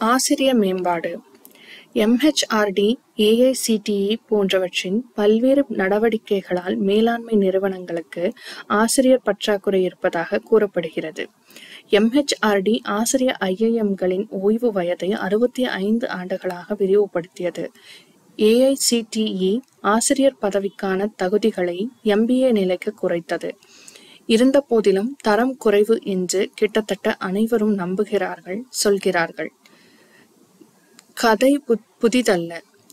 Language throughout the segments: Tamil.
ஆசிரிய மேம்பாடு எம்ஹெச்ஆர்டி ஏஐசிடிஇ போன்றவற்றின் பல்வேறு நடவடிக்கைகளால் மேலாண்மை நிறுவனங்களுக்கு ஆசிரியர் பற்றாக்குறை இருப்பதாக கூறப்படுகிறது எம்ஹெச்ஆர்டி ஆசிரிய ஐஐஎம்களின் ஓய்வு வயதை அறுபத்தி ஐந்து ஆண்டுகளாக விரிவுபடுத்தியது ஏஐசிடிஇ ஆசிரியர் பதவிக்கான தகுதிகளை எம்பிஏ நிலைக்கு குறைத்தது இருந்த போதிலும் தரம் குறைவு என்று கிட்டத்தட்ட அனைவரும் நம்புகிறார்கள் சொல்கிறார்கள் கதை பு- புதிதல்ல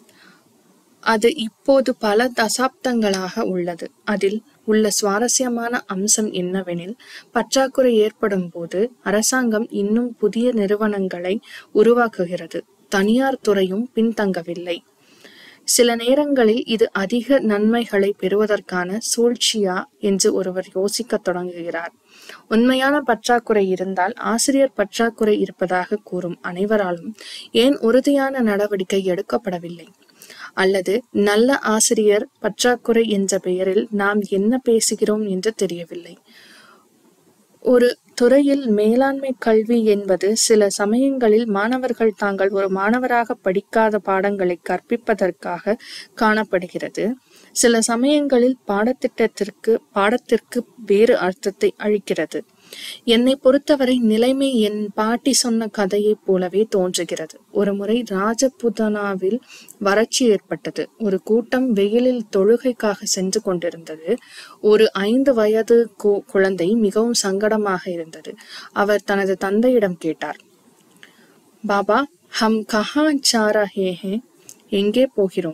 அது இப்போது பல தசாப்தங்களாக உள்ளது அதில் உள்ள சுவாரஸ்யமான அம்சம் என்னவெனில் பற்றாக்குறை ஏற்படும் போது அரசாங்கம் இன்னும் புதிய நிறுவனங்களை உருவாக்குகிறது தனியார் துறையும் பின்தங்கவில்லை சில நேரங்களில் இது அதிக நன்மைகளை பெறுவதற்கான சூழ்ச்சியா என்று ஒருவர் யோசிக்கத் தொடங்குகிறார் உண்மையான பற்றாக்குறை இருந்தால் ஆசிரியர் பற்றாக்குறை இருப்பதாக கூறும் அனைவராலும் ஏன் உறுதியான நடவடிக்கை எடுக்கப்படவில்லை அல்லது நல்ல ஆசிரியர் பற்றாக்குறை என்ற பெயரில் நாம் என்ன பேசுகிறோம் என்று தெரியவில்லை ஒரு துறையில் மேலாண்மை கல்வி என்பது சில சமயங்களில் மாணவர்கள் தாங்கள் ஒரு மாணவராக படிக்காத பாடங்களை கற்பிப்பதற்காக காணப்படுகிறது சில சமயங்களில் பாடத்திட்டத்திற்கு பாடத்திற்கு வேறு அர்த்தத்தை அளிக்கிறது என்னை பொறுத்தவரை நிலைமை என் பாட்டி சொன்ன கதையைப் போலவே தோன்றுகிறது ஒருமுறை ராஜபுதனாவில் வறட்சி ஏற்பட்டது ஒரு கூட்டம் வெயிலில் தொழுகைக்காக சென்று கொண்டிருந்தது ஒரு ஐந்து வயது கு- குழந்தை மிகவும் சங்கடமாக இருந்தது அவர் தனது தந்தையிடம் கேட்டார் பாபா ஹம் கஹா சாரா ஹே ஹே எங்கே போகிறோம்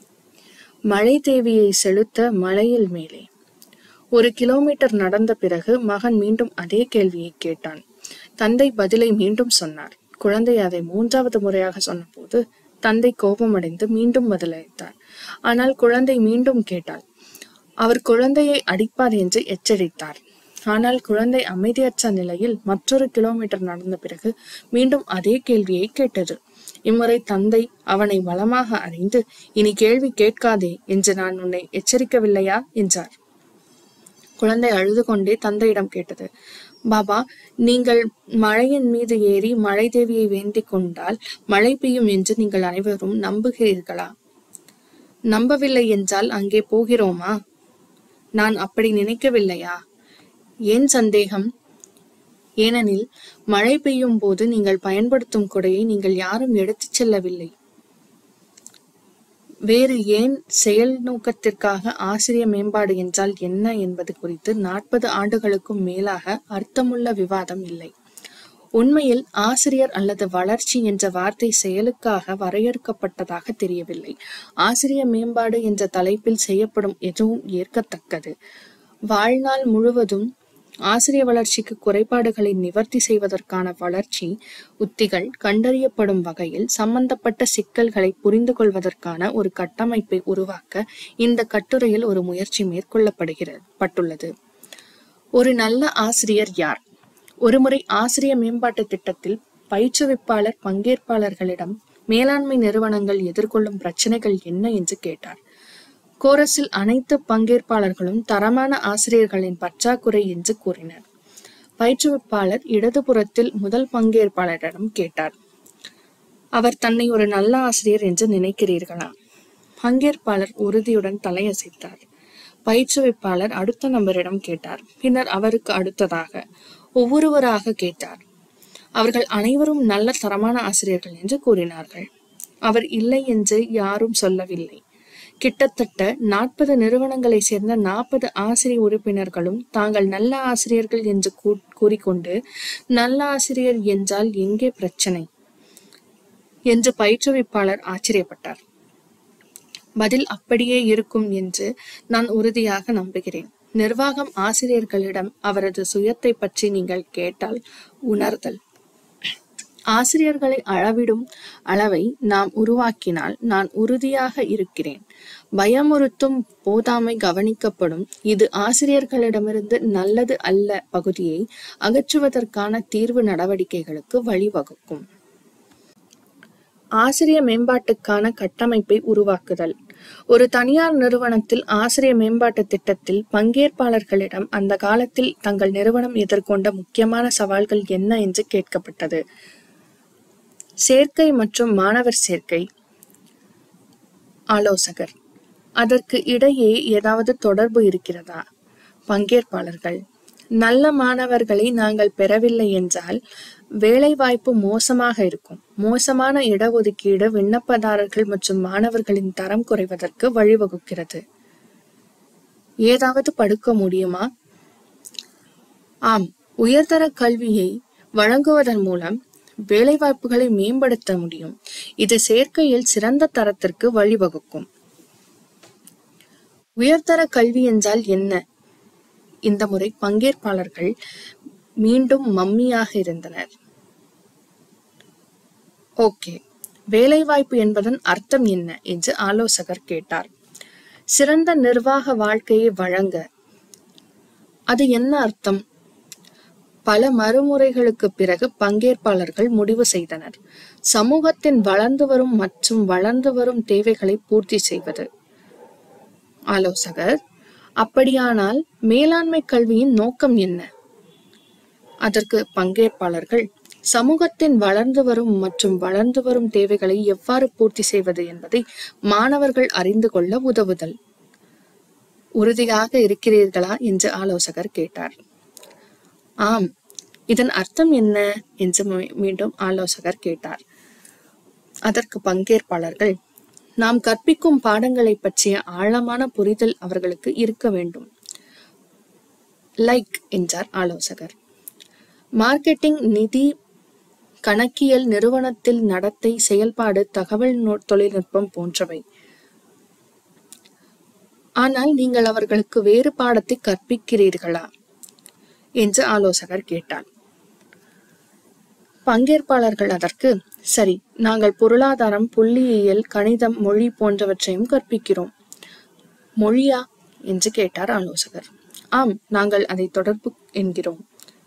மழை தேவியை செலுத்த மலையில் மேலே ஒரு கிலோமீட்டர் நடந்த பிறகு மகன் மீண்டும் அதே கேள்வியை கேட்டான் தந்தை பதிலை மீண்டும் சொன்னார் குழந்தை அதை மூன்றாவது முறையாக சொன்னபோது தந்தை கோபமடைந்து மீண்டும் பதிலளித்தார் ஆனால் குழந்தை மீண்டும் கேட்டாள் அவர் குழந்தையை அடிப்பார் என்று எச்சரித்தார் ஆனால் குழந்தை அமைதியற்ற நிலையில் மற்றொரு கிலோமீட்டர் நடந்த பிறகு மீண்டும் அதே கேள்வியை கேட்டது இம்முறை தந்தை அவனை பலமாக அறிந்து இனி கேள்வி கேட்காதே என்று நான் உன்னை எச்சரிக்கவில்லையா என்றார் குழந்தை அழுது கொண்டே தந்தையிடம் கேட்டது பாபா நீங்கள் மழையின் மீது ஏறி மழை தேவியை வேண்டிக் கொண்டால் மழை பெய்யும் என்று நீங்கள் அனைவரும் நம்புகிறீர்களா நம்பவில்லை என்றால் அங்கே போகிறோமா நான் அப்படி நினைக்கவில்லையா ஏன் சந்தேகம் ஏனெனில் மழை பெய்யும் போது நீங்கள் பயன்படுத்தும் கொடையை நீங்கள் யாரும் எடுத்துச் செல்லவில்லை வேறு ஏன் செயல் நோக்கத்திற்காக ஆசிரிய மேம்பாடு என்றால் என்ன என்பது குறித்து நாற்பது ஆண்டுகளுக்கும் மேலாக அர்த்தமுள்ள விவாதம் இல்லை உண்மையில் ஆசிரியர் அல்லது வளர்ச்சி என்ற வார்த்தை செயலுக்காக வரையறுக்கப்பட்டதாக தெரியவில்லை ஆசிரிய மேம்பாடு என்ற தலைப்பில் செய்யப்படும் எதுவும் ஏற்கத்தக்கது வாழ்நாள் முழுவதும் ஆசிரிய வளர்ச்சிக்கு குறைபாடுகளை நிவர்த்தி செய்வதற்கான வளர்ச்சி உத்திகள் கண்டறியப்படும் வகையில் சம்பந்தப்பட்ட சிக்கல்களை புரிந்து கொள்வதற்கான ஒரு கட்டமைப்பை உருவாக்க இந்த கட்டுரையில் ஒரு முயற்சி மேற்கொள்ளப்படுகிறது பட்டுள்ளது ஒரு நல்ல ஆசிரியர் யார் ஒருமுறை ஆசிரிய மேம்பாட்டு திட்டத்தில் பயிற்றுவிப்பாளர் பங்கேற்பாளர்களிடம் மேலாண்மை நிறுவனங்கள் எதிர்கொள்ளும் பிரச்சனைகள் என்ன என்று கேட்டார் கோரஸில் அனைத்து பங்கேற்பாளர்களும் தரமான ஆசிரியர்களின் பற்றாக்குறை என்று கூறினர் பயிற்றுவிப்பாளர் இடதுபுறத்தில் முதல் பங்கேற்பாளரிடம் கேட்டார் அவர் தன்னை ஒரு நல்ல ஆசிரியர் என்று நினைக்கிறீர்களா பங்கேற்பாளர் உறுதியுடன் தலையசைத்தார் பயிற்றுவிப்பாளர் அடுத்த நபரிடம் கேட்டார் பின்னர் அவருக்கு அடுத்ததாக ஒவ்வொருவராக கேட்டார் அவர்கள் அனைவரும் நல்ல தரமான ஆசிரியர்கள் என்று கூறினார்கள் அவர் இல்லை என்று யாரும் சொல்லவில்லை கிட்டத்தட்ட நாற்பது நிறுவனங்களை சேர்ந்த நாற்பது ஆசிரியர் உறுப்பினர்களும் தாங்கள் நல்ல ஆசிரியர்கள் என்று கூ- கூறிக்கொண்டு நல்ல ஆசிரியர் என்றால் எங்கே பிரச்சனை என்று பயிற்றுவிப்பாளர் ஆச்சரியப்பட்டார் பதில் அப்படியே இருக்கும் என்று நான் உறுதியாக நம்புகிறேன் நிர்வாகம் ஆசிரியர்களிடம் அவரது சுயத்தை பற்றி நீங்கள் கேட்டால் உணர்தல் ஆசிரியர்களை அளவிடும் அளவை நாம் உருவாக்கினால் நான் உறுதியாக இருக்கிறேன் பயமுறுத்தும் போதாமை கவனிக்கப்படும் இது ஆசிரியர்களிடமிருந்து நல்லது அல்ல பகுதியை அகற்றுவதற்கான தீர்வு நடவடிக்கைகளுக்கு வழிவகுக்கும் ஆசிரிய மேம்பாட்டுக்கான கட்டமைப்பை உருவாக்குதல் ஒரு தனியார் நிறுவனத்தில் ஆசிரிய மேம்பாட்டு திட்டத்தில் பங்கேற்பாளர்களிடம் அந்த காலத்தில் தங்கள் நிறுவனம் எதிர்கொண்ட முக்கியமான சவால்கள் என்ன என்று கேட்கப்பட்டது சேர்க்கை மற்றும் மாணவர் சேர்க்கை ஆலோசகர் அதற்கு இடையே ஏதாவது தொடர்பு இருக்கிறதா பங்கேற்பாளர்கள் நல்ல மாணவர்களை நாங்கள் பெறவில்லை என்றால் வேலைவாய்ப்பு மோசமாக இருக்கும் மோசமான இடஒதுக்கீடு விண்ணப்பதாரர்கள் மற்றும் மாணவர்களின் தரம் குறைவதற்கு வழிவகுக்கிறது ஏதாவது படுக்க முடியுமா ஆம் உயர்தர கல்வியை வழங்குவதன் மூலம் வேலைவாய்ப்புகளை மேம்படுத்த முடியும் இது சேர்க்கையில் சிறந்த தரத்திற்கு வழிவகுக்கும் உயர்தர கல்வி என்றால் என்ன இந்த முறை பங்கேற்பாளர்கள் மீண்டும் மம்மியாக இருந்தனர் ஓகே வேலைவாய்ப்பு என்பதன் அர்த்தம் என்ன என்று ஆலோசகர் கேட்டார் சிறந்த நிர்வாக வாழ்க்கையை வழங்க அது என்ன அர்த்தம் பல மறுமுறைகளுக்கு பிறகு பங்கேற்பாளர்கள் முடிவு செய்தனர் சமூகத்தின் வளர்ந்து வரும் மற்றும் வளர்ந்து வரும் தேவைகளை பூர்த்தி செய்வது ஆலோசகர் அப்படியானால் மேலாண்மை கல்வியின் நோக்கம் என்ன அதற்கு பங்கேற்பாளர்கள் சமூகத்தின் வளர்ந்து வரும் மற்றும் வளர்ந்து வரும் தேவைகளை எவ்வாறு பூர்த்தி செய்வது என்பதை மாணவர்கள் அறிந்து கொள்ள உதவுதல் உறுதியாக இருக்கிறீர்களா என்று ஆலோசகர் கேட்டார் ஆம் இதன் அர்த்தம் என்ன என்று மீ- மீண்டும் ஆலோசகர் கேட்டார் அதற்கு பங்கேற்பாளர்கள் நாம் கற்பிக்கும் பாடங்களை பற்றிய ஆழமான புரிதல் அவர்களுக்கு இருக்க வேண்டும் லைக் என்றார் ஆலோசகர் மார்க்கெட்டிங் நிதி கணக்கியல் நிறுவனத்தில் நடத்தை செயல்பாடு தகவல் நு- தொழில்நுட்பம் போன்றவை ஆனால் நீங்கள் அவர்களுக்கு வேறு பாடத்தை கற்பிக்கிறீர்களா என்று ஆலோசகர் கேட்டார் பங்கேற்பாளர்கள் அதற்கு சரி நாங்கள் பொருளாதாரம் புள்ளியியல் கணிதம் மொழி போன்றவற்றையும் கற்பிக்கிறோம் மொழியா என்று கேட்டார் ஆலோசகர் ஆம் நாங்கள் அதை தொடர்பு என்கிறோம்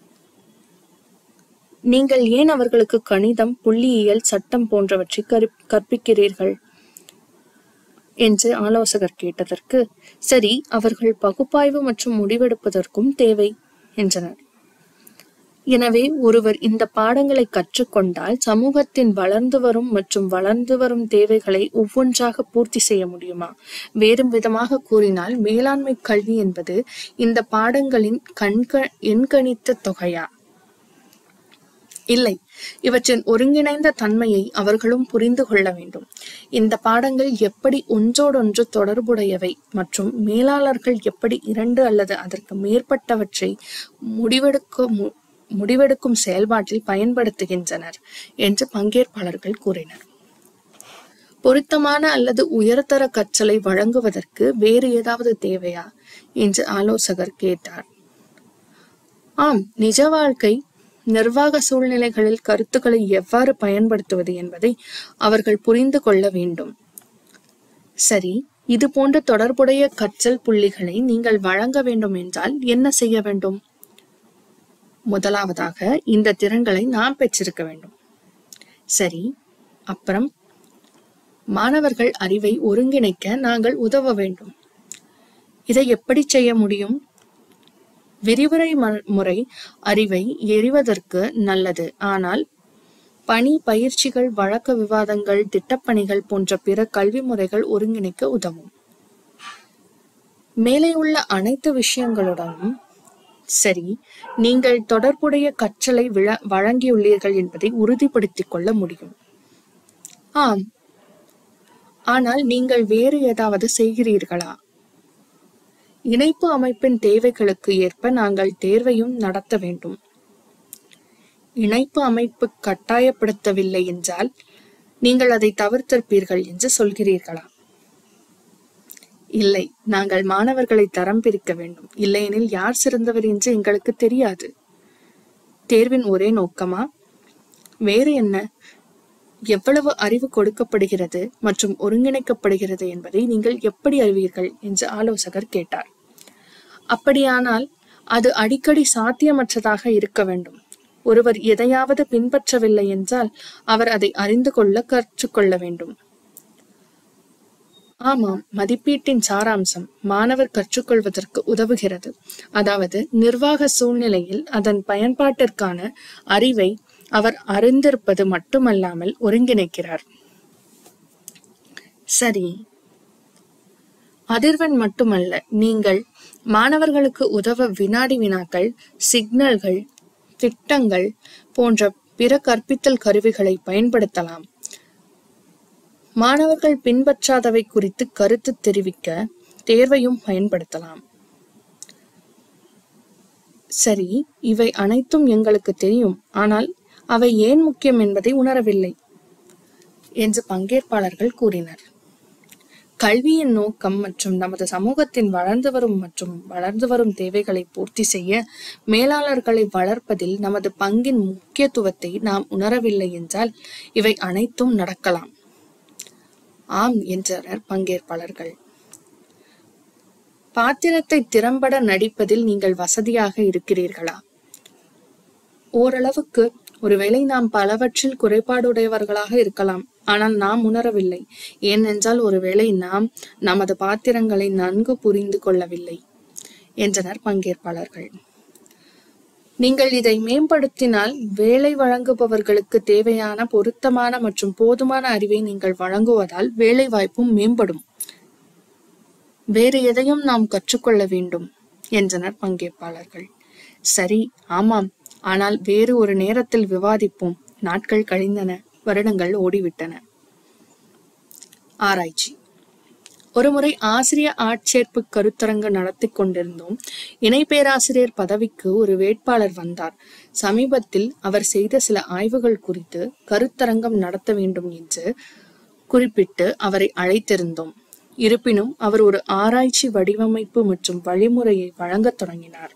நீங்கள் ஏன் அவர்களுக்கு கணிதம் புள்ளியியல் சட்டம் போன்றவற்றை கற்- கற்பிக்கிறீர்கள் என்று ஆலோசகர் கேட்டதற்கு சரி அவர்கள் பகுப்பாய்வு மற்றும் முடிவெடுப்பதற்கும் தேவை என்றனர் எனவே ஒருவர் இந்த பாடங்களை கற்றுக்கொண்டால் சமூகத்தின் வளர்ந்து வரும் மற்றும் வளர்ந்து வரும் தேவைகளை ஒவ்வொன்றாக பூர்த்தி செய்ய முடியுமா வேறு விதமாக கூறினால் மேலாண்மை கல்வி என்பது இந்த பாடங்களின் கண்க எண்கணித்த தொகையா இல்லை இவற்றின் ஒருங்கிணைந்த தன்மையை அவர்களும் புரிந்து கொள்ள வேண்டும் இந்த பாடங்கள் எப்படி ஒன்றோடொன்று தொடர்புடையவை மற்றும் மேலாளர்கள் எப்படி இரண்டு அல்லது அதற்கு மேற்பட்டவற்றை முடிவெடுக்க மு- முடிவெடுக்கும் செயல்பாட்டில் பயன்படுத்துகின்றனர் என்று பங்கேற்பாளர்கள் கூறினர் பொருத்தமான அல்லது உயர்தர கற்றலை வழங்குவதற்கு வேறு ஏதாவது தேவையா என்று ஆலோசகர் கேட்டார் ஆம் நிஜ வாழ்க்கை நிர்வாக சூழ்நிலைகளில் கருத்துக்களை எவ்வாறு பயன்படுத்துவது என்பதை அவர்கள் புரிந்து கொள்ள வேண்டும் சரி இது போன்ற தொடர்புடைய கற்றல் புள்ளிகளை நீங்கள் வழங்க வேண்டும் என்றால் என்ன செய்ய வேண்டும் முதலாவதாக இந்த திறன்களை நாம் பெற்றிருக்க வேண்டும் சரி அப்புறம் மாணவர்கள் அறிவை ஒருங்கிணைக்க நாங்கள் உதவ வேண்டும் இதை எப்படி செய்ய முடியும் விரிவுரை ம- முறை அறிவை எறிவதற்கு நல்லது ஆனால் பணி பயிற்சிகள் வழக்க விவாதங்கள் திட்டப்பணிகள் போன்ற பிற கல்வி முறைகள் ஒருங்கிணைக்க உதவும் மேலே உள்ள அனைத்து விஷயங்களுடனும் சரி நீங்கள் தொடர்புடைய கற்றலை விழ- வழங்கியுள்ளீர்கள் என்பதை உறுதிப்படுத்திக் கொள்ள முடியும் ஆம் ஆனால் நீங்கள் வேறு ஏதாவது செய்கிறீர்களா இணைப்பு அமைப்பின் தேவைகளுக்கு ஏற்ப நாங்கள் தேர்வையும் நடத்த வேண்டும் இணைப்பு அமைப்பு கட்டாயப்படுத்தவில்லை என்றால் நீங்கள் அதை தவிர்த்திருப்பீர்கள் என்று சொல்கிறீர்களா இல்லை நாங்கள் மாணவர்களை தரம் பிரிக்க வேண்டும் இல்லையெனில் யார் சிறந்தவர் என்று எங்களுக்கு தெரியாது தேர்வின் ஒரே நோக்கமா வேறு என்ன எவ்வளவு அறிவு கொடுக்கப்படுகிறது மற்றும் ஒருங்கிணைக்கப்படுகிறது என்பதை நீங்கள் எப்படி அறிவீர்கள் என்று ஆலோசகர் கேட்டார் அப்படியானால் அது அடிக்கடி சாத்தியமற்றதாக இருக்க வேண்டும் ஒருவர் எதையாவது பின்பற்றவில்லை என்றால் அவர் அதை அறிந்து கொள்ள கற்றுக்கொள்ள வேண்டும் ஆமாம் மதிப்பீட்டின் சாராம்சம் மாணவர் கற்றுக்கொள்வதற்கு உதவுகிறது அதாவது நிர்வாக சூழ்நிலையில் அதன் பயன்பாட்டிற்கான அறிவை அவர் அறிந்திருப்பது மட்டுமல்லாமல் ஒருங்கிணைக்கிறார் சரி அதிர்வெண் மட்டுமல்ல நீங்கள் மாணவர்களுக்கு உதவ வினாடி வினாக்கள் சிக்னல்கள் திட்டங்கள் போன்ற பிற கற்பித்தல் கருவிகளை பயன்படுத்தலாம் மாணவர்கள் பின்பற்றாதவை குறித்து கருத்து தெரிவிக்க தேர்வையும் பயன்படுத்தலாம் சரி இவை அனைத்தும் எங்களுக்கு தெரியும் ஆனால் அவை ஏன் முக்கியம் என்பதை உணரவில்லை என்று பங்கேற்பாளர்கள் கூறினர் கல்வியின் நோக்கம் மற்றும் நமது சமூகத்தின் வளர்ந்து வரும் மற்றும் வளர்ந்து வரும் தேவைகளை பூர்த்தி செய்ய மேலாளர்களை வளர்ப்பதில் நமது பங்கின் முக்கியத்துவத்தை நாம் உணரவில்லை என்றால் இவை அனைத்தும் நடக்கலாம் ஆம் என்றனர் பங்கேற்பாளர்கள் பாத்திரத்தை திறம்பட நடிப்பதில் நீங்கள் வசதியாக இருக்கிறீர்களா ஓரளவுக்கு ஒருவேளை நாம் பலவற்றில் குறைபாடுடையவர்களாக இருக்கலாம் ஆனால் நாம் உணரவில்லை ஏனென்றால் ஒருவேளை நாம் நமது பாத்திரங்களை நன்கு புரிந்து கொள்ளவில்லை என்றனர் பங்கேற்பாளர்கள் நீங்கள் இதை மேம்படுத்தினால் வேலை வழங்குபவர்களுக்கு தேவையான பொருத்தமான மற்றும் போதுமான அறிவை நீங்கள் வழங்குவதால் வேலை வாய்ப்பும் மேம்படும் வேறு எதையும் நாம் கற்றுக்கொள்ள வேண்டும் என்றனர் பங்கேற்பாளர்கள் சரி ஆமாம் ஆனால் வேறு ஒரு நேரத்தில் விவாதிப்போம் நாட்கள் கழிந்தன வருடங்கள் ஓடிவிட்டன ஆராய்ச்சி ஒருமுறை ஆசிரிய ஆட்சேர்ப்பு கருத்தரங்கு நடத்தி கொண்டிருந்தோம் இணை பேராசிரியர் பதவிக்கு ஒரு வேட்பாளர் வந்தார் சமீபத்தில் அவர் செய்த சில ஆய்வுகள் குறித்து கருத்தரங்கம் நடத்த வேண்டும் என்று குறிப்பிட்டு அவரை அழைத்திருந்தோம் இருப்பினும் அவர் ஒரு ஆராய்ச்சி வடிவமைப்பு மற்றும் வழிமுறையை வழங்கத் தொடங்கினார்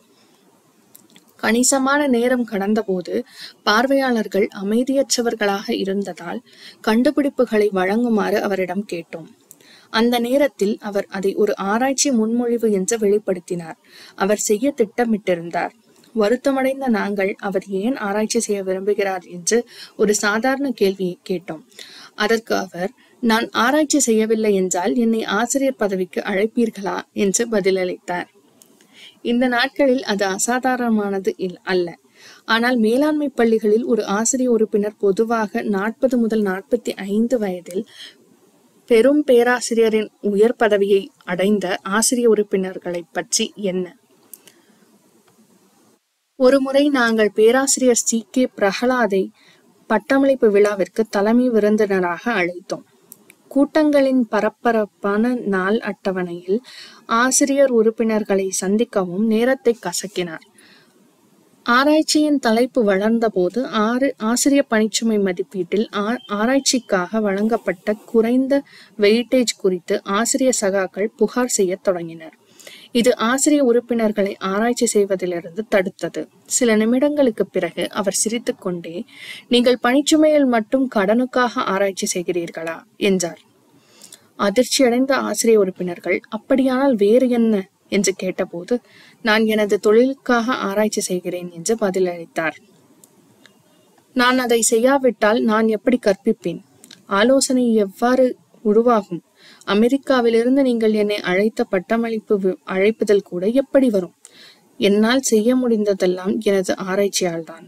கணிசமான நேரம் கடந்தபோது பார்வையாளர்கள் அமைதியற்றவர்களாக இருந்ததால் கண்டுபிடிப்புகளை வழங்குமாறு அவரிடம் கேட்டோம் அந்த நேரத்தில் அவர் அதை ஒரு ஆராய்ச்சி முன்மொழிவு என்று வெளிப்படுத்தினார் அவர் செய்ய திட்டமிட்டிருந்தார் வருத்தமடைந்த நாங்கள் அவர் ஏன் ஆராய்ச்சி செய்ய விரும்புகிறார் என்று ஒரு சாதாரண கேள்வியை கேட்டோம் அதற்கு அவர் நான் ஆராய்ச்சி செய்யவில்லை என்றால் என்னை ஆசிரியர் பதவிக்கு அழைப்பீர்களா என்று பதிலளித்தார் இந்த நாட்களில் அது அசாதாரணமானது இல் அல்ல ஆனால் மேலாண்மை பள்ளிகளில் ஒரு ஆசிரியர் உறுப்பினர் பொதுவாக நாற்பது முதல் நாற்பத்தி ஐந்து வயதில் பெரும் பேராசிரியரின் உயர் பதவியை அடைந்த ஆசிரிய உறுப்பினர்களை பற்றி என்ன ஒருமுறை நாங்கள் பேராசிரியர் சி கே பிரகலாதை பட்டமளிப்பு விழாவிற்கு தலைமை விருந்தினராக அழைத்தோம் கூட்டங்களின் பரபரப்பான நாள் அட்டவணையில் ஆசிரியர் உறுப்பினர்களை சந்திக்கவும் நேரத்தை கசக்கினார் ஆராய்ச்சியின் தலைப்பு வளர்ந்தபோது ஆறு ஆசிரியர் பணிச்சுமை மதிப்பீட்டில் ஆ- ஆராய்ச்சிக்காக வழங்கப்பட்ட குறைந்த வெயிட்டேஜ் குறித்து ஆசிரியர் சகாக்கள் புகார் செய்யத் தொடங்கினர் இது ஆசிரியர் உறுப்பினர்களை ஆராய்ச்சி செய்வதிலிருந்து தடுத்தது சில நிமிடங்களுக்கு பிறகு அவர் சிரித்துக்கொண்டே நீங்கள் பணிச்சுமையில் மட்டும் கடனுக்காக ஆராய்ச்சி செய்கிறீர்களா என்றார் அதிர்ச்சியடைந்த ஆசிரியர் உறுப்பினர்கள் அப்படியானால் வேறு என்ன என்று கேட்டபோது நான் எனது தொழிலுக்காக ஆராய்ச்சி செய்கிறேன் என்று பதிலளித்தார் நான் அதை செய்யாவிட்டால் நான் எப்படி கற்பிப்பேன் ஆலோசனை எவ்வாறு உருவாகும் அமெரிக்காவிலிருந்து நீங்கள் என்னை அழைத்த பட்டமளிப்பு வி- அழைப்புதல் கூட எப்படி வரும் என்னால் செய்ய முடிந்ததெல்லாம் எனது ஆராய்ச்சியால்தான்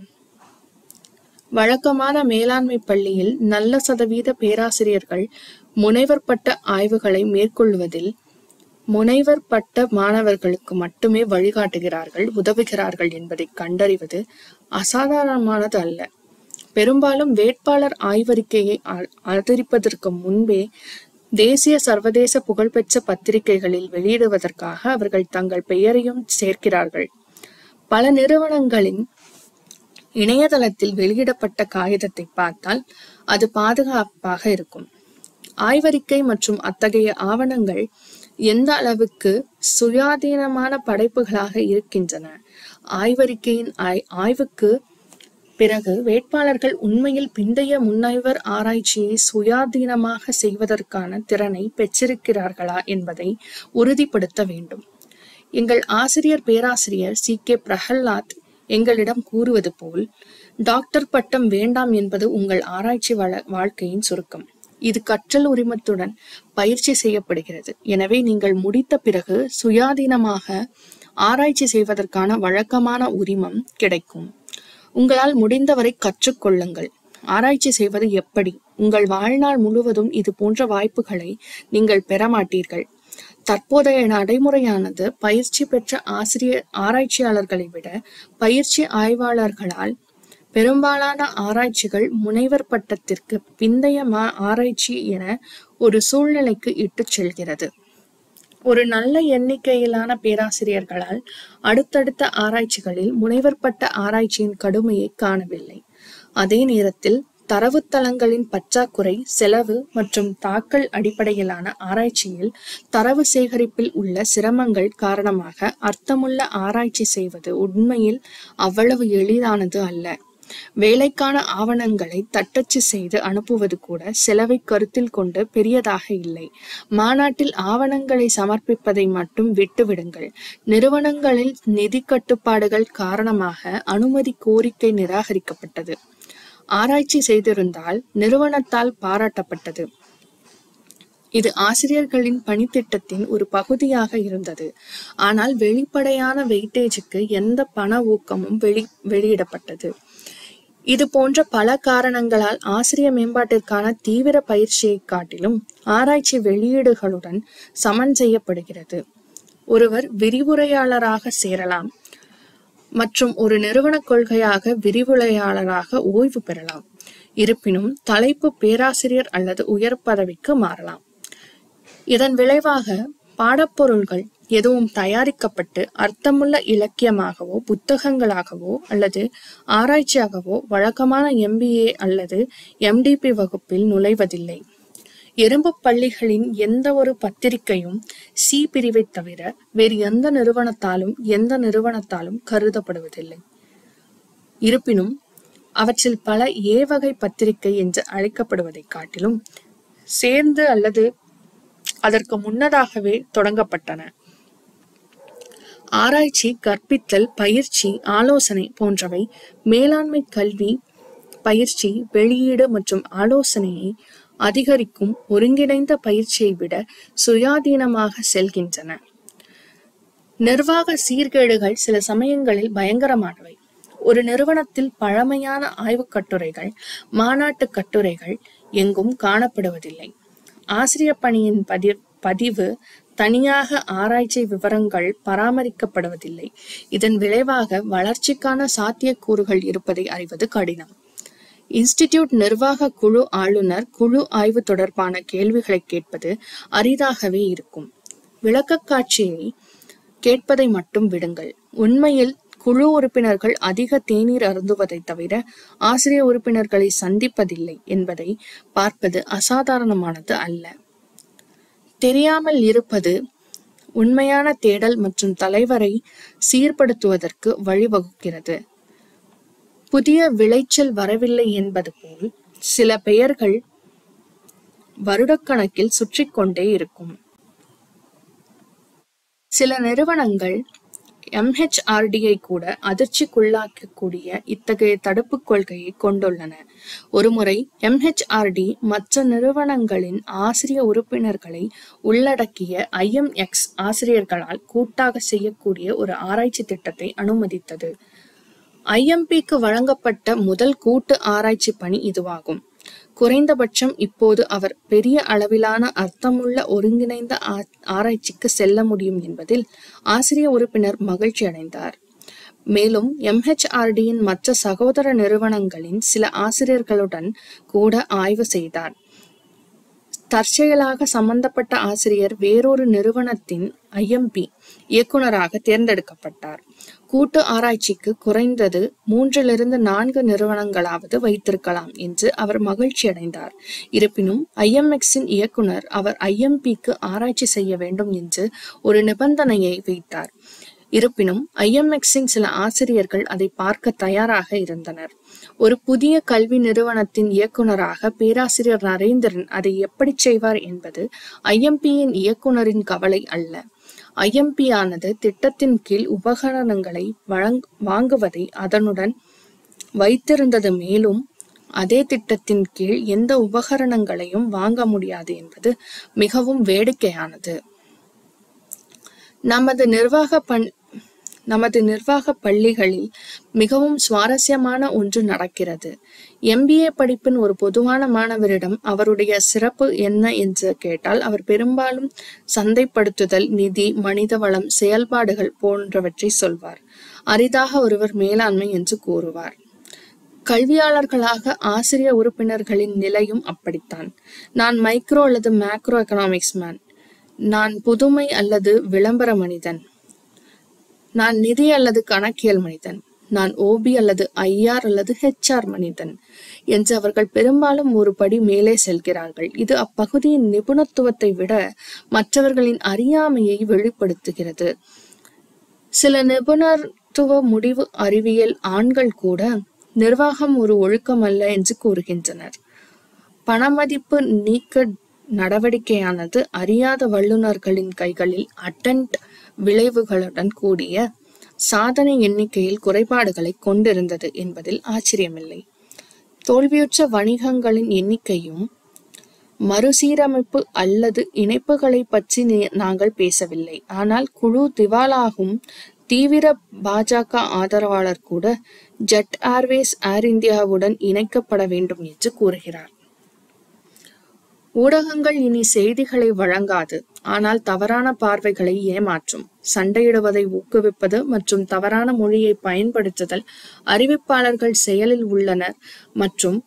வழக்கமான மேலாண்மை பள்ளியில் நல்ல சதவீத பேராசிரியர்கள் முனைவர் பட்ட ஆய்வுகளை மேற்கொள்வதில் முனைவர் பட்ட மாணவர்களுக்கு மட்டுமே வழிகாட்டுகிறார்கள் உதவுகிறார்கள் என்பதை கண்டறிவது அசாதாரணமானது அல்ல பெரும்பாலும் வேட்பாளர் ஆய்வறிக்கையை ஆ- ஆதரிப்பதற்கு முன்பே தேசிய சர்வதேச புகழ்பெற்ற பத்திரிகைகளில் வெளியிடுவதற்காக அவர்கள் தங்கள் பெயரையும் சேர்க்கிறார்கள் பல நிறுவனங்களின் இணையதளத்தில் வெளியிடப்பட்ட காகிதத்தை பார்த்தால் அது பாதுகாப்பாக இருக்கும் ஆய்வறிக்கை மற்றும் அத்தகைய ஆவணங்கள் எந்த அளவுக்கு சுயாதீனமான படைப்புகளாக இருக்கின்றன ஆய்வறிக்கையின் ஆய்- ஆய்வுக்கு பிறகு வேட்பாளர்கள் உண்மையில் பிந்தைய முன்னைவர் ஆராய்ச்சியை சுயாதீனமாக செய்வதற்கான திறனை பெற்றிருக்கிறார்களா என்பதை உறுதிப்படுத்த வேண்டும் எங்கள் ஆசிரியர் பேராசிரியர் சி கே பிரகலாத் எங்களிடம் கூறுவது போல் டாக்டர் பட்டம் வேண்டாம் என்பது உங்கள் ஆராய்ச்சி வள வாழ்க்கையின் சுருக்கம் இது கற்றல் உரிமத்துடன் பயிற்சி செய்யப்படுகிறது எனவே நீங்கள் முடித்த பிறகு சுயாதீனமாக ஆராய்ச்சி செய்வதற்கான வழக்கமான உரிமம் கிடைக்கும் உங்களால் முடிந்தவரை கற்றுக்கொள்ளுங்கள் ஆராய்ச்சி செய்வது எப்படி உங்கள் வாழ்நாள் முழுவதும் இது போன்ற வாய்ப்புகளை நீங்கள் பெற மாட்டீர்கள் தற்போதைய நடைமுறையானது பயிற்சி பெற்ற ஆசிரியர் ஆராய்ச்சியாளர்களை விட பயிற்சி ஆய்வாளர்களால் பெரும்பாலான ஆராய்ச்சிகள் முனைவர் பட்டத்திற்கு பிந்தைய மா- ஆராய்ச்சி என ஒரு சூழ்நிலைக்கு இட்டுச் செல்கிறது ஒரு நல்ல எண்ணிக்கையிலான பேராசிரியர்களால் அடுத்தடுத்த ஆராய்ச்சிகளில் முனைவர் பட்ட ஆராய்ச்சியின் கடுமையை காணவில்லை அதே நேரத்தில் தரவுத்தளங்களின் பற்றாக்குறை செலவு மற்றும் தாக்கல் அடிப்படையிலான ஆராய்ச்சியில் தரவு சேகரிப்பில் உள்ள சிரமங்கள் காரணமாக அர்த்தமுள்ள ஆராய்ச்சி செய்வது உண்மையில் அவ்வளவு எளிதானது அல்ல வேலைக்கான ஆவணங்களை தட்டச்சு செய்து அனுப்புவது கூட செலவை கருத்தில் கொண்டு பெரியதாக இல்லை மாநாட்டில் ஆவணங்களை சமர்ப்பிப்பதை மட்டும் விட்டுவிடுங்கள் நிறுவனங்களில் நிதி கட்டுப்பாடுகள் காரணமாக அனுமதி கோரிக்கை நிராகரிக்கப்பட்டது ஆராய்ச்சி செய்திருந்தால் நிறுவனத்தால் பாராட்டப்பட்டது இது ஆசிரியர்களின் பணித்திட்டத்தின் ஒரு பகுதியாக இருந்தது ஆனால் வெளிப்படையான வெயிட்டேஜுக்கு எந்த பண ஊக்கமும் வெளி வெளியிடப்பட்டது இது போன்ற பல காரணங்களால் ஆசிரிய மேம்பாட்டிற்கான தீவிர பயிற்சியை காட்டிலும் ஆராய்ச்சி வெளியீடுகளுடன் சமன் செய்யப்படுகிறது ஒருவர் விரிவுரையாளராக சேரலாம் மற்றும் ஒரு நிறுவன கொள்கையாக விரிவுரையாளராக ஓய்வு பெறலாம் இருப்பினும் தலைப்பு பேராசிரியர் அல்லது உயர் பதவிக்கு மாறலாம் இதன் விளைவாக பாடப்பொருள்கள் எதுவும் தயாரிக்கப்பட்டு அர்த்தமுள்ள இலக்கியமாகவோ புத்தகங்களாகவோ அல்லது ஆராய்ச்சியாகவோ வழக்கமான எம்பிஏ அல்லது எம்டிபி வகுப்பில் நுழைவதில்லை எறும்பு பள்ளிகளின் எந்த ஒரு பத்திரிகையும் சி பிரிவை தவிர வேறு எந்த நிறுவனத்தாலும் எந்த நிறுவனத்தாலும் கருதப்படுவதில்லை இருப்பினும் அவற்றில் பல ஏ வகை பத்திரிகை என்று அழைக்கப்படுவதைக் காட்டிலும் சேர்ந்து அல்லது அதற்கு முன்னதாகவே தொடங்கப்பட்டன ஆராய்ச்சி கற்பித்தல் பயிற்சி ஆலோசனை போன்றவை மேலாண்மை கல்வி பயிற்சி வெளியீடு மற்றும் ஆலோசனையை அதிகரிக்கும் ஒருங்கிணைந்த பயிற்சியை விட சுயாதீனமாக செல்கின்றன நிர்வாக சீர்கேடுகள் சில சமயங்களில் பயங்கரமானவை ஒரு நிறுவனத்தில் பழமையான ஆய்வுக் கட்டுரைகள் மாநாட்டு கட்டுரைகள் எங்கும் காணப்படுவதில்லை ஆசிரியர் பணியின் பதி பதிவு தனியாக ஆராய்ச்சி விவரங்கள் பராமரிக்கப்படுவதில்லை இதன் விளைவாக வளர்ச்சிக்கான சாத்தியக்கூறுகள் இருப்பதை அறிவது கடினம் இன்ஸ்டிடியூட் நிர்வாக குழு ஆளுநர் குழு ஆய்வு தொடர்பான கேள்விகளை கேட்பது அரிதாகவே இருக்கும் விளக்கக்காட்சியை கேட்பதை மட்டும் விடுங்கள் உண்மையில் குழு உறுப்பினர்கள் அதிக தேநீர் அருந்துவதை தவிர ஆசிரியர் உறுப்பினர்களை சந்திப்பதில்லை என்பதை பார்ப்பது அசாதாரணமானது அல்ல தெரியாமல் இருப்பது உண்மையான தேடல் மற்றும் தலைவரை சீர்படுத்துவதற்கு வழிவகுக்கிறது புதிய விளைச்சல் வரவில்லை என்பது போல் சில பெயர்கள் வருடக்கணக்கில் சுற்றிக் கொண்டே இருக்கும் சில நிறுவனங்கள் எம்ஹெச்ஆர்டியை கூட அதிர்ச்சிக்குள்ளாக்கக்கூடிய இத்தகைய தடுப்புக் கொள்கையை கொண்டுள்ளன ஒருமுறை எம்ஹெச்ஆர்டி மற்ற நிறுவனங்களின் ஆசிரிய உறுப்பினர்களை உள்ளடக்கிய ஐஎம்எக்ஸ் ஆசிரியர்களால் கூட்டாக செய்யக்கூடிய ஒரு ஆராய்ச்சி திட்டத்தை அனுமதித்தது ஐஎம்பிக்கு வழங்கப்பட்ட முதல் கூட்டு ஆராய்ச்சி பணி இதுவாகும் குறைந்தபட்சம் இப்போது அவர் பெரிய அளவிலான அர்த்தமுள்ள ஒருங்கிணைந்த ஆ- ஆராய்ச்சிக்கு செல்ல முடியும் என்பதில் ஆசிரிய உறுப்பினர் மகிழ்ச்சி அடைந்தார் மேலும் எம்ஹெச்ஆர்டியின் மற்ற சகோதர நிறுவனங்களின் சில ஆசிரியர்களுடன் கூட ஆய்வு செய்தார் தற்செயலாக சம்பந்தப்பட்ட ஆசிரியர் வேறொரு நிறுவனத்தின் ஐஎம்பி இயக்குனராக தேர்ந்தெடுக்கப்பட்டார் கூட்டு ஆராய்ச்சிக்கு குறைந்தது மூன்றிலிருந்து நான்கு நிறுவனங்களாவது வைத்திருக்கலாம் என்று அவர் மகிழ்ச்சி அடைந்தார் இருப்பினும் ஐஎம்எக்ஸின் இயக்குனர் அவர் ஐஎம்பிக்கு ஆராய்ச்சி செய்ய வேண்டும் என்று ஒரு நிபந்தனையை வைத்தார் இருப்பினும் ஐஎம்எக்ஸின் சில ஆசிரியர்கள் அதை பார்க்க தயாராக இருந்தனர் ஒரு புதிய கல்வி நிறுவனத்தின் இயக்குனராக பேராசிரியர் நரேந்திரன் அதை எப்படி செய்வார் என்பது ஐஎம்பியின் இயக்குனரின் கவலை அல்ல ஐஎம்பி ஆனது திட்டத்தின் கீழ் உபகரணங்களை வழங் வாங்குவதை அதனுடன் வைத்திருந்தது மேலும் அதே திட்டத்தின் கீழ் எந்த உபகரணங்களையும் வாங்க முடியாது என்பது மிகவும் வேடிக்கையானது நமது நிர்வாக பண் நமது நிர்வாக பள்ளிகளில் மிகவும் சுவாரஸ்யமான ஒன்று நடக்கிறது எம்பிஏ படிப்பின் ஒரு பொதுவான மாணவரிடம் அவருடைய சிறப்பு என்ன என்று கேட்டால் அவர் பெரும்பாலும் சந்தைப்படுத்துதல் நிதி மனித வளம் செயல்பாடுகள் போன்றவற்றை சொல்வார் அரிதாக ஒருவர் மேலாண்மை என்று கூறுவார் கல்வியாளர்களாக ஆசிரிய உறுப்பினர்களின் நிலையும் அப்படித்தான் நான் மைக்ரோ அல்லது மேக்ரோ எக்கனாமிக்ஸ் மேன் நான் புதுமை அல்லது விளம்பர மனிதன் நான் நிதி அல்லது கணக்கியல் மனிதன் நான் ஓபி அல்லது ஐஆர் அல்லது ஹெச்ஆர் மனிதன் என்று அவர்கள் பெரும்பாலும் ஒரு படி மேலே செல்கிறார்கள் இது அப்பகுதியின் நிபுணத்துவத்தை விட மற்றவர்களின் அறியாமையை வெளிப்படுத்துகிறது சில நிபுணத்துவ முடிவு அறிவியல் ஆண்கள் கூட நிர்வாகம் ஒரு ஒழுக்கம் அல்ல என்று கூறுகின்றனர் பணமதிப்பு நீக்க நடவடிக்கையானது அறியாத வல்லுநர்களின் கைகளில் அட்டன்ட் விளைவுகளுடன் கூடிய சாதனை எண்ணிக்கையில் குறைபாடுகளை கொண்டிருந்தது என்பதில் ஆச்சரியமில்லை தோல்வியுற்ற வணிகங்களின் எண்ணிக்கையும் மறுசீரமைப்பு அல்லது இணைப்புகளை பற்றி நி- நாங்கள் பேசவில்லை ஆனால் குழு திவாலாகும் தீவிர பாஜக ஆதரவாளர் கூட ஜெட் ஏர்வேஸ் ஏர் இந்தியாவுடன் இணைக்கப்பட வேண்டும் என்று கூறுகிறார் ஊடகங்கள் இனி செய்திகளை வழங்காது ஆனால் தவறான பார்வைகளை ஏமாற்றும் சண்டையிடுவதை ஊக்குவிப்பது மற்றும் தவறான மொழியை பயன்படுத்துதல் அறிவிப்பாளர்கள் செயலில் உள்ளனர் மற்றும்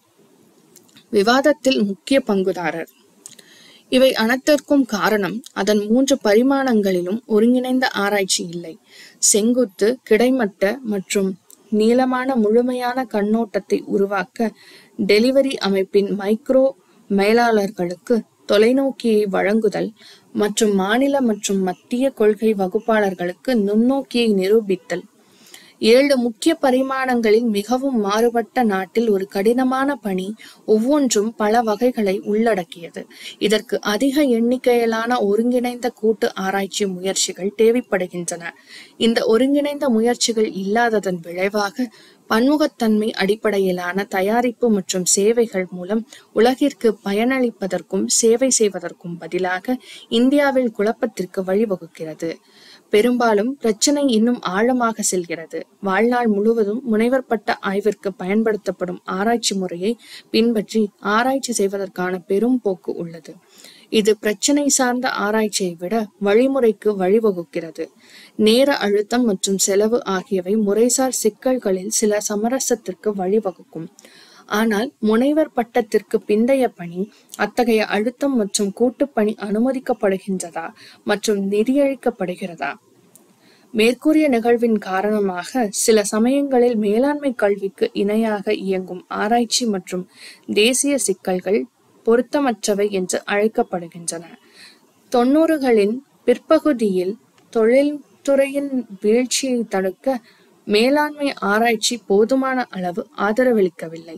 விவாதத்தில் முக்கிய பங்குதாரர் இவை அனைத்திற்கும் காரணம் அதன் மூன்று பரிமாணங்களிலும் ஒருங்கிணைந்த ஆராய்ச்சி இல்லை செங்குத்து கிடைமட்ட மற்றும் நீளமான முழுமையான கண்ணோட்டத்தை உருவாக்க டெலிவரி அமைப்பின் மைக்ரோ மேலாளர்களுக்கு தொலைநோக்கியை வழங்குதல் மற்றும் மாநில மற்றும் மத்திய கொள்கை வகுப்பாளர்களுக்கு நுண்ணோக்கியை நிரூபித்தல் ஏழு முக்கிய பரிமாணங்களில் மிகவும் மாறுபட்ட நாட்டில் ஒரு கடினமான பணி ஒவ்வொன்றும் பல வகைகளை உள்ளடக்கியது இதற்கு அதிக எண்ணிக்கையிலான ஒருங்கிணைந்த கூட்டு ஆராய்ச்சி முயற்சிகள் தேவைப்படுகின்றன இந்த ஒருங்கிணைந்த முயற்சிகள் இல்லாததன் விளைவாக பன்முகத்தன்மை அடிப்படையிலான தயாரிப்பு மற்றும் சேவைகள் மூலம் உலகிற்கு பயனளிப்பதற்கும் சேவை செய்வதற்கும் பதிலாக இந்தியாவில் குழப்பத்திற்கு வழிவகுக்கிறது பெரும்பாலும் பிரச்சனை இன்னும் ஆழமாக செல்கிறது வாழ்நாள் முழுவதும் முனைவர் பட்ட ஆய்விற்கு பயன்படுத்தப்படும் ஆராய்ச்சி முறையை பின்பற்றி ஆராய்ச்சி செய்வதற்கான பெரும் போக்கு உள்ளது இது பிரச்சனை சார்ந்த ஆராய்ச்சியை விட வழிமுறைக்கு வழிவகுக்கிறது நேர அழுத்தம் மற்றும் செலவு ஆகியவை முறைசார் சிக்கல்களில் சில சமரசத்திற்கு வழிவகுக்கும் ஆனால் முனைவர் பட்டத்திற்கு பிந்தைய பணி அத்தகைய அழுத்தம் மற்றும் கூட்டுப்பணி அனுமதிக்கப்படுகின்றதா மற்றும் நிதியளிக்கப்படுகிறதா மேற்கூறிய நிகழ்வின் காரணமாக சில சமயங்களில் மேலாண்மை கல்விக்கு இணையாக இயங்கும் ஆராய்ச்சி மற்றும் தேசிய சிக்கல்கள் பொருத்தமற்றவை என்று அழைக்கப்படுகின்றன தொன்னூறுகளின் பிற்பகுதியில் தொழில்துறையின் வீழ்ச்சியை தடுக்க மேலாண்மை ஆராய்ச்சி போதுமான அளவு ஆதரவளிக்கவில்லை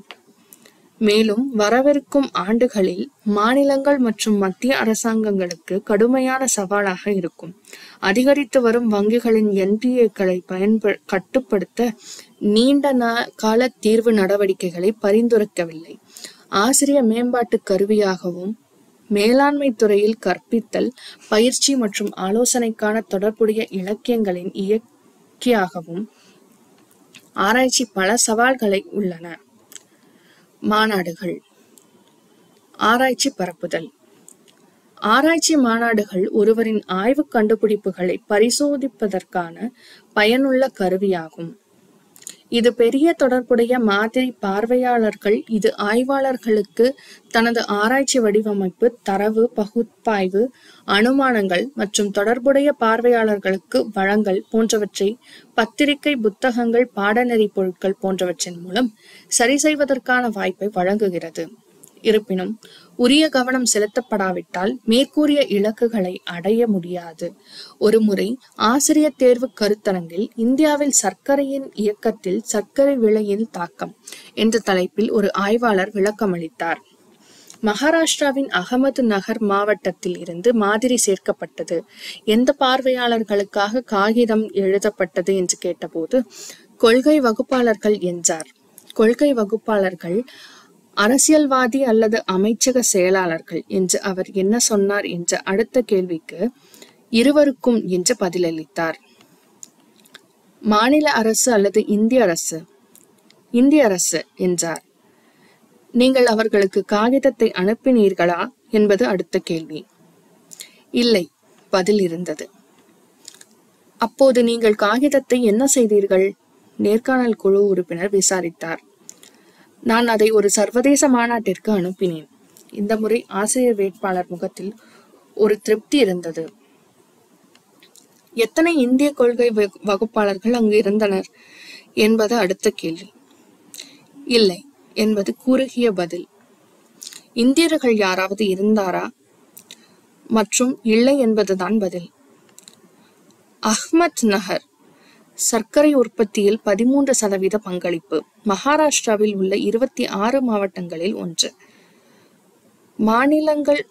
மேலும் வரவிருக்கும் ஆண்டுகளில் மாநிலங்கள் மற்றும் மத்திய அரசாங்கங்களுக்கு கடுமையான சவாலாக இருக்கும் அதிகரித்து வரும் வங்கிகளின் என்பிஏக்களை பயன்ப கட்டுப்படுத்த நீண்ட நா- கால தீர்வு நடவடிக்கைகளை பரிந்துரைக்கவில்லை ஆசிரிய மேம்பாட்டு கருவியாகவும் மேலாண்மை துறையில் கற்பித்தல் பயிற்சி மற்றும் ஆலோசனைக்கான தொடர்புடைய இலக்கியங்களின் இயக்கியாகவும் ஆராய்ச்சி பல சவால்களை உள்ளன மாநாடுகள் ஆராய்ச்சி பரப்புதல் ஆராய்ச்சி மாநாடுகள் ஒருவரின் ஆய்வு கண்டுபிடிப்புகளை பரிசோதிப்பதற்கான பயனுள்ள கருவியாகும் இது பெரிய தொடர்புடைய மாதிரி பார்வையாளர்கள் இது ஆய்வாளர்களுக்கு தனது ஆராய்ச்சி வடிவமைப்பு தரவு பகுப்பாய்வு அனுமானங்கள் மற்றும் தொடர்புடைய பார்வையாளர்களுக்கு வழங்கல் போன்றவற்றை பத்திரிகை புத்தகங்கள் பாடநெறி பொருட்கள் போன்றவற்றின் மூலம் சரி செய்வதற்கான வாய்ப்பை வழங்குகிறது இருப்பினும் உரிய கவனம் செலுத்தப்படாவிட்டால் மேற்கூறிய இலக்குகளை அடைய முடியாது ஒருமுறை ஆசிரியர் தேர்வு கருத்தரங்கில் இந்தியாவில் சர்க்கரையின் இயக்கத்தில் சர்க்கரை விலையின் தாக்கம் என்ற தலைப்பில் ஒரு ஆய்வாளர் விளக்கமளித்தார் மகாராஷ்டிராவின் அகமது நகர் மாவட்டத்தில் இருந்து மாதிரி சேர்க்கப்பட்டது எந்த பார்வையாளர்களுக்காக காகிதம் எழுதப்பட்டது என்று கேட்டபோது கொள்கை வகுப்பாளர்கள் என்றார் கொள்கை வகுப்பாளர்கள் அரசியல்வாதி அல்லது அமைச்சக செயலாளர்கள் என்று அவர் என்ன சொன்னார் என்ற அடுத்த கேள்விக்கு இருவருக்கும் என்று பதிலளித்தார் மாநில அரசு அல்லது இந்திய அரசு இந்திய அரசு என்றார் நீங்கள் அவர்களுக்கு காகிதத்தை அனுப்பினீர்களா என்பது அடுத்த கேள்வி இல்லை பதில் இருந்தது அப்போது நீங்கள் காகிதத்தை என்ன செய்தீர்கள் நேர்காணல் குழு உறுப்பினர் விசாரித்தார் நான் அதை ஒரு சர்வதேச மாநாட்டிற்கு அனுப்பினேன் இந்த முறை ஆசிரியர் வேட்பாளர் முகத்தில் ஒரு திருப்தி இருந்தது எத்தனை இந்திய கொள்கை வகு- வகுப்பாளர்கள் அங்கு இருந்தனர் என்பது அடுத்த கேள்வி இல்லை என்பது குறுகிய பதில் இந்தியர்கள் யாராவது இருந்தாரா மற்றும் இல்லை என்பதுதான் பதில் அஹ்மத் நகர் சர்க்கரை உற்பத்தியில் பதிமூன்று சதவீத பங்களிப்பு மகாராஷ்டிராவில் உள்ள இருபத்தி ஆறு மாவட்டங்களில் ஒன்று மாநிலங்கள்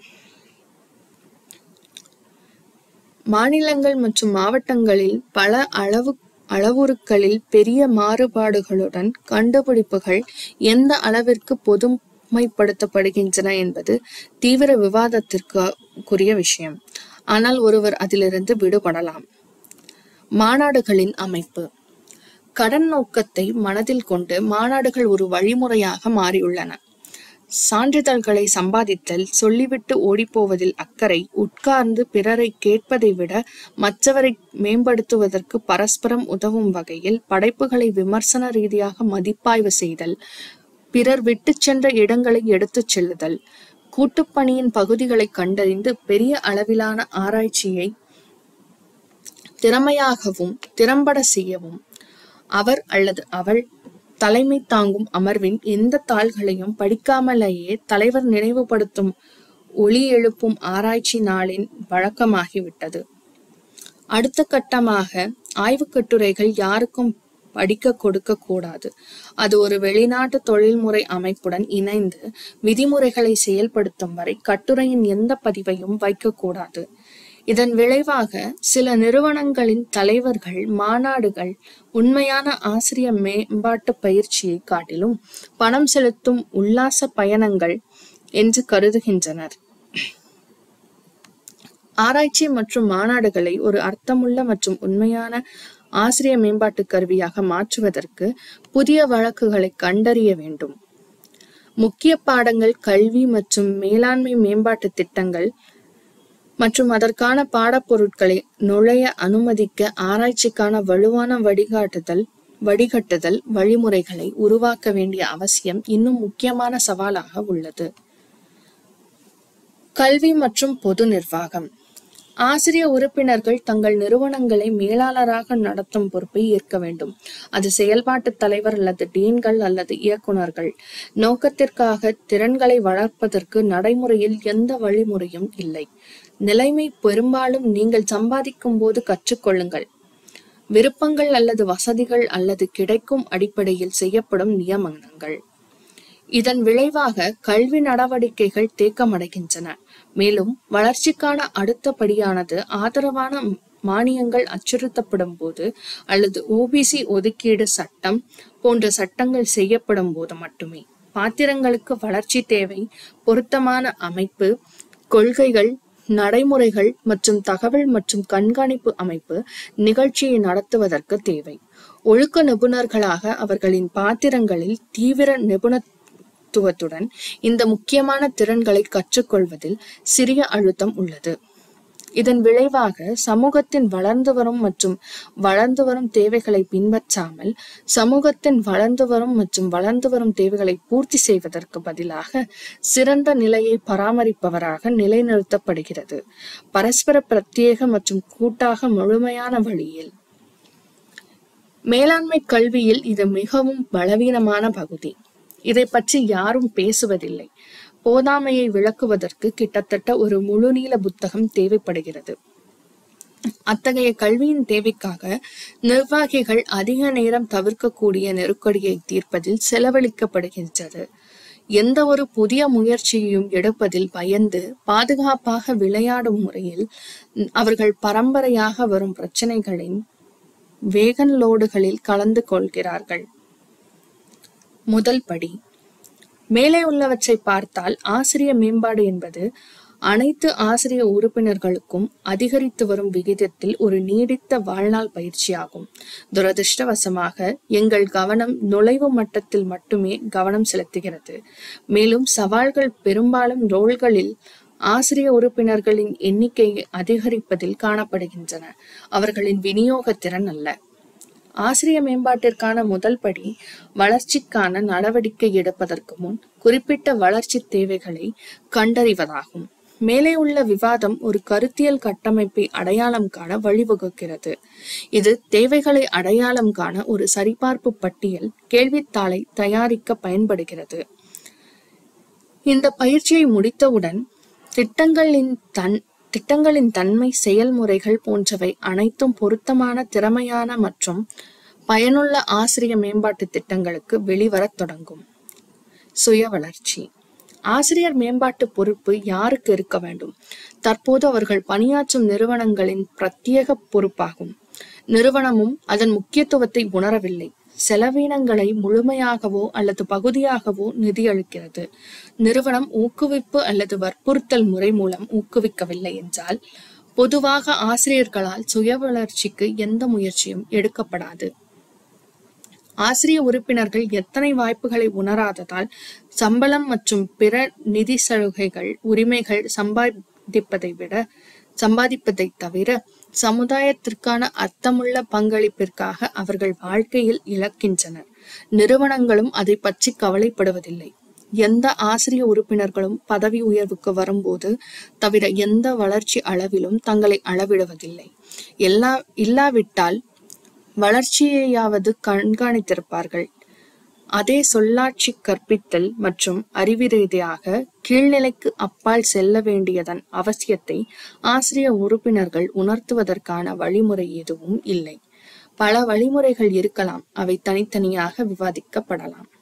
மாநிலங்கள் மற்றும் மாவட்டங்களில் பல அளவு அளவுருக்களில் பெரிய மாறுபாடுகளுடன் கண்டுபிடிப்புகள் எந்த அளவிற்கு பொதுமைப்படுத்தப்படுகின்றன என்பது தீவிர விவாதத்திற்குரிய விஷயம் ஆனால் ஒருவர் அதிலிருந்து விடுபடலாம் மாநாடுகளின் அமைப்பு கடன் நோக்கத்தை மனதில் கொண்டு மாநாடுகள் ஒரு வழிமுறையாக மாறியுள்ளன சான்றிதழ்களை சம்பாதித்தல் சொல்லிவிட்டு ஓடிப்போவதில் அக்கறை உட்கார்ந்து பிறரை கேட்பதை விட மற்றவரை மேம்படுத்துவதற்கு பரஸ்பரம் உதவும் வகையில் படைப்புகளை விமர்சன ரீதியாக மதிப்பாய்வு செய்தல் பிறர் விட்டுச் சென்ற இடங்களை எடுத்துச் செல்லுதல் கூட்டுப்பணியின் பகுதிகளை கண்டறிந்து பெரிய அளவிலான ஆராய்ச்சியை திறமையாகவும் திறம்பட செய்யவும் அவர் அல்லது அவள் தலைமை தாங்கும் அமர்வின் எந்த தாள்களையும் படிக்காமலேயே தலைவர் நினைவுபடுத்தும் ஒளி எழுப்பும் ஆராய்ச்சி நாளின் வழக்கமாகிவிட்டது அடுத்த கட்டமாக ஆய்வுக் கட்டுரைகள் யாருக்கும் படிக்க கொடுக்க கூடாது அது ஒரு வெளிநாட்டு தொழில்முறை அமைப்புடன் இணைந்து விதிமுறைகளை செயல்படுத்தும் வரை கட்டுரையின் எந்த பதிவையும் வைக்கக்கூடாது இதன் விளைவாக சில நிறுவனங்களின் தலைவர்கள் மாநாடுகள் உண்மையான ஆசிரிய மேம்பாட்டு பயிற்சியை காட்டிலும் பணம் செலுத்தும் உல்லாச பயணங்கள் என்று கருதுகின்றனர் ஆராய்ச்சி மற்றும் மாநாடுகளை ஒரு அர்த்தமுள்ள மற்றும் உண்மையான ஆசிரிய மேம்பாட்டு கருவியாக மாற்றுவதற்கு புதிய வழக்குகளை கண்டறிய வேண்டும் முக்கிய பாடங்கள் கல்வி மற்றும் மேலாண்மை மேம்பாட்டு திட்டங்கள் மற்றும் அதற்கான பாடப்பொருட்களை நுழைய அனுமதிக்க ஆராய்ச்சிக்கான வலுவான வழிகாட்டுதல் வடிகட்டுதல் வழிமுறைகளை உருவாக்க வேண்டிய அவசியம் இன்னும் முக்கியமான சவாலாக உள்ளது கல்வி மற்றும் பொது நிர்வாகம் ஆசிரிய உறுப்பினர்கள் தங்கள் நிறுவனங்களை மேலாளராக நடத்தும் பொறுப்பை ஏற்க வேண்டும் அது செயல்பாட்டு தலைவர் அல்லது டீன்கள் அல்லது இயக்குனர்கள் நோக்கத்திற்காக திறன்களை வளர்ப்பதற்கு நடைமுறையில் எந்த வழிமுறையும் இல்லை நிலைமை பெரும்பாலும் நீங்கள் சம்பாதிக்கும் போது கற்றுக்கொள்ளுங்கள் விருப்பங்கள் அல்லது வசதிகள் அல்லது கிடைக்கும் அடிப்படையில் செய்யப்படும் நியமனங்கள் இதன் விளைவாக கல்வி நடவடிக்கைகள் தேக்கமடைகின்றன மேலும் வளர்ச்சிக்கான அடுத்த படியானது ஆதரவான மானியங்கள் அச்சுறுத்தப்படும் போது அல்லது ஓபிசி ஒதுக்கீடு சட்டம் போன்ற சட்டங்கள் செய்யப்படும் போது மட்டுமே பாத்திரங்களுக்கு வளர்ச்சி தேவை பொருத்தமான அமைப்பு கொள்கைகள் நடைமுறைகள் மற்றும் தகவல் மற்றும் கண்காணிப்பு அமைப்பு நிகழ்ச்சியை நடத்துவதற்கு தேவை ஒழுக்க நிபுணர்களாக அவர்களின் பாத்திரங்களில் தீவிர நிபுணத்துவத்துடன் இந்த முக்கியமான திறன்களை கற்றுக்கொள்வதில் சிறிய அழுத்தம் உள்ளது இதன் விளைவாக சமூகத்தின் வளர்ந்து வரும் மற்றும் வளர்ந்து வரும் தேவைகளை பின்பற்றாமல் சமூகத்தின் வளர்ந்து வரும் மற்றும் வளர்ந்து வரும் தேவைகளை பூர்த்தி செய்வதற்கு பதிலாக சிறந்த நிலையை பராமரிப்பவராக நிலைநிறுத்தப்படுகிறது பரஸ்பர பிரத்யேக மற்றும் கூட்டாக முழுமையான வழியில் மேலாண்மை கல்வியில் இது மிகவும் பலவீனமான பகுதி இதை பற்றி யாரும் பேசுவதில்லை போதாமையை விளக்குவதற்கு கிட்டத்தட்ட ஒரு முழுநீள புத்தகம் தேவைப்படுகிறது அத்தகைய கல்வியின் தேவைக்காக நிர்வாகிகள் அதிக நேரம் தவிர்க்கக்கூடிய நெருக்கடியை தீர்ப்பதில் செலவழிக்கப்படுகின்றது எந்த ஒரு புதிய முயற்சியையும் எடுப்பதில் பயந்து பாதுகாப்பாக விளையாடும் முறையில் அவர்கள் பரம்பரையாக வரும் பிரச்சனைகளின் வேகன் லோடுகளில் கலந்து கொள்கிறார்கள் முதல் படி மேலே உள்ளவற்றை பார்த்தால் ஆசிரிய மேம்பாடு என்பது அனைத்து ஆசிரிய உறுப்பினர்களுக்கும் அதிகரித்து வரும் விகிதத்தில் ஒரு நீடித்த வாழ்நாள் பயிற்சியாகும் துரதிருஷ்டவசமாக எங்கள் கவனம் நுழைவு மட்டத்தில் மட்டுமே கவனம் செலுத்துகிறது மேலும் சவால்கள் பெரும்பாலும் ரோல்களில் ஆசிரிய உறுப்பினர்களின் எண்ணிக்கையை அதிகரிப்பதில் காணப்படுகின்றன அவர்களின் விநியோக திறன் அல்ல ஆசிரிய மேம்பாட்டிற்கான முதல் படி வளர்ச்சிக்கான நடவடிக்கை எடுப்பதற்கு முன் குறிப்பிட்ட வளர்ச்சி தேவைகளை கண்டறிவதாகும் மேலே உள்ள விவாதம் ஒரு கருத்தியல் கட்டமைப்பை அடையாளம் காண வழிவகுக்கிறது இது தேவைகளை அடையாளம் காண ஒரு சரிபார்ப்பு பட்டியல் கேள்வித்தாளை தயாரிக்க பயன்படுகிறது இந்த பயிற்சியை முடித்தவுடன் திட்டங்களின் தன் திட்டங்களின் தன்மை செயல்முறைகள் போன்றவை அனைத்தும் பொருத்தமான திறமையான மற்றும் பயனுள்ள ஆசிரிய மேம்பாட்டு திட்டங்களுக்கு வெளிவரத் தொடங்கும் சுய வளர்ச்சி ஆசிரியர் மேம்பாட்டு பொறுப்பு யாருக்கு இருக்க வேண்டும் தற்போது அவர்கள் பணியாற்றும் நிறுவனங்களின் பிரத்யேக பொறுப்பாகும் நிறுவனமும் அதன் முக்கியத்துவத்தை உணரவில்லை செலவினங்களை முழுமையாகவோ அல்லது பகுதியாகவோ நிதியளிக்கிறது நிறுவனம் ஊக்குவிப்பு அல்லது வற்புறுத்தல் முறை மூலம் ஊக்குவிக்கவில்லை என்றால் பொதுவாக ஆசிரியர்களால் சுய வளர்ச்சிக்கு எந்த முயற்சியும் எடுக்கப்படாது ஆசிரிய உறுப்பினர்கள் எத்தனை வாய்ப்புகளை உணராததால் சம்பளம் மற்றும் பிற நிதி சலுகைகள் உரிமைகள் சம்பாதிப்பதை விட சம்பாதிப்பதை தவிர சமுதாயத்திற்கான அர்த்தமுள்ள பங்களிப்பிற்காக அவர்கள் வாழ்க்கையில் இழக்கின்றனர் நிறுவனங்களும் அதை பற்றி கவலைப்படுவதில்லை எந்த ஆசிரிய உறுப்பினர்களும் பதவி உயர்வுக்கு வரும்போது தவிர எந்த வளர்ச்சி அளவிலும் தங்களை அளவிடுவதில்லை எல்லா இல்லாவிட்டால் வளர்ச்சியையாவது கண்காணித்திருப்பார்கள் அதே சொல்லாட்சி கற்பித்தல் மற்றும் அறிவு ரீதியாக கீழ்நிலைக்கு அப்பால் செல்ல வேண்டியதன் அவசியத்தை ஆசிரிய உறுப்பினர்கள் உணர்த்துவதற்கான வழிமுறை எதுவும் இல்லை பல வழிமுறைகள் இருக்கலாம் அவை தனித்தனியாக விவாதிக்கப்படலாம்